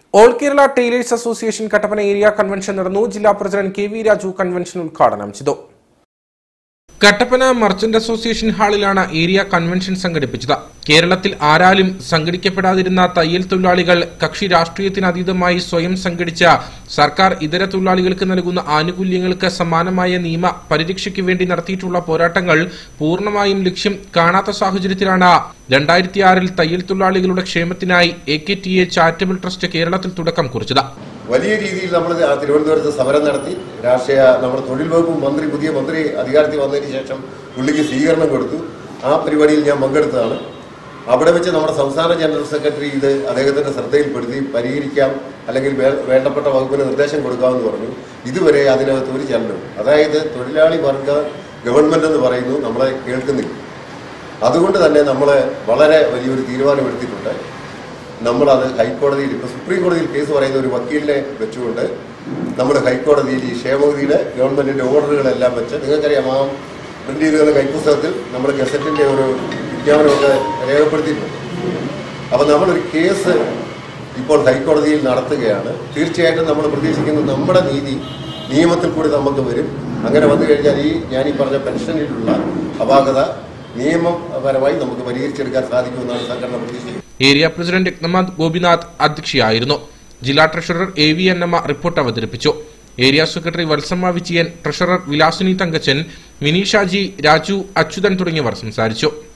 all Kerala tailors association Kattappana area convention നടന്നു ജില്ലാ president K V Raju convention ഉദ്ഘാടനം ചെയ്തു കട്ടപ്പന മർച്ചന്റ് അസോസിയേഷൻ ഹാളിലാണ് ഏരിയ കൺവെൻഷൻ സംഘടിപ്പിച്ചത് കേരളത്തിൽ ആരാലും സംഘടിക്കപ്പെടാതിരുന്ന തയ്യൽ തൊഴിലാളികൾ കക്ഷി രാഷ്ട്രീയത്തിന് അതീതമായി സ്വയം സംഘടിച്ച സർക്കാർ ഇതര തൊഴിലാളികൾക്ക് നൽകുന്ന ആനുകൂല്യങ്ങൾക്ക് സമാനമായ നിയമ പരിരക്ഷയ്ക്ക് വേണ്ടി നടത്തിയിട്ടുള്ള പോരാട്ടങ്ങൾ പൂർണ്ണമായും ലക്ഷ്യം കാണാത്ത സാഹചര്യത്തിലാണ് രണ്ടായിരത്തിയാറിൽ തയ്യൽ തൊഴിലാളികളുടെ ക്ഷേമത്തിനായി A K T A charitable trust കേരളത്തിൽ തുടക്കം കുറിച്ചത് വലിയ രീതിയിൽ നമ്മൾ ആ തിരുവനന്തപുരത്ത് സമരം നടത്തി രാഷ്ട്രീയ നമ്മുടെ തൊഴിൽ വകുപ്പ് മന്ത്രി പുതിയ മന്ത്രി അധികാരത്തിൽ വന്നതിന് ശേഷം പുള്ളിക്ക് സ്വീകരണം കൊടുത്തു ആ പരിപാടിയിൽ ഞാൻ പങ്കെടുത്തതാണ് അവിടെ വെച്ച് നമ്മുടെ സംസ്ഥാന ജനറൽ സെക്രട്ടറി ഇത് അദ്ദേഹത്തിന്റെ ശ്രദ്ധയിൽപ്പെടുത്തി പരിഹരിക്കാം അല്ലെങ്കിൽ വേ- വേണ്ടപ്പെട്ട വകുപ്പിന് നിർദ്ദേശം കൊടുക്കാമെന്ന് പറഞ്ഞു ഇതുവരെ അതിനകത്ത് ഒരു ചലനം അതായത് തൊഴിലാളി വർഗ ഗവൺമെന്റ് എന്ന് പറയുന്നു നമ്മളെ കേൾക്കുന്നില്ല അതുകൊണ്ട് തന്നെ നമ്മൾ വളരെ വലിയൊരു തീരുമാനമെടുത്തിട്ടുണ്ട് നമ്മളത് ഹൈക്കോടതിയിൽ ഇപ്പോൾ സുപ്രീം കോടതിയിൽ കേസ് പറയുന്ന ഒരു വക്കീലിനെ വെച്ചുകൊണ്ട് നമ്മൾ ഹൈക്കോടതിയിൽ ഈ ക്ഷേമനിധിയുടെ ഗവൺമെന്റിന്റെ ഓർഡറുകളെല്ലാം വെച്ച് നിങ്ങൾക്കറിയാം ആ പ്രിന്റ് ചെയ്ത് തന്ന കൈപ്പുസ്തകത്തിൽ നമ്മൾ ഗസറ്റിന്റെ ഒരു വിജ്ഞാപനമൊക്കെ രേഖപ്പെടുത്തിയിട്ടുണ്ട് അപ്പം നമ്മളൊരു കേസ് ഇപ്പോൾ ഹൈക്കോടതിയിൽ നടത്തുകയാണ് തീർച്ചയായിട്ടും നമ്മൾ പ്രതീക്ഷിക്കുന്നത് നമ്മുടെ നീതി നിയമത്തിൽ കൂടി നമുക്ക് വരും അങ്ങനെ വന്നു കഴിഞ്ഞാൽ ഈ ഞാൻ ഈ പറഞ്ഞ പെൻഷനിലുള്ള അപാകത നിയമപരമായി നമുക്ക് പരിഹരിച്ചെടുക്കാൻ സാധിക്കുമെന്നാണ് സംഘടന പ്രതീക്ഷിക്കുന്നത് ഏരിയ പ്രസിഡന്റ് രത്നമാത് ഗോപിനാഥ് അധ്യക്ഷയായിരുന്നു ജില്ലാ treasurer A V Ennamma report അവതരിപ്പിച്ചു area secretary Valsamma Vijayan treasurer Vilasini Thankachan Mini Shaji Raju Achuthan തുടങ്ങിയവർ സംസാരിച്ചു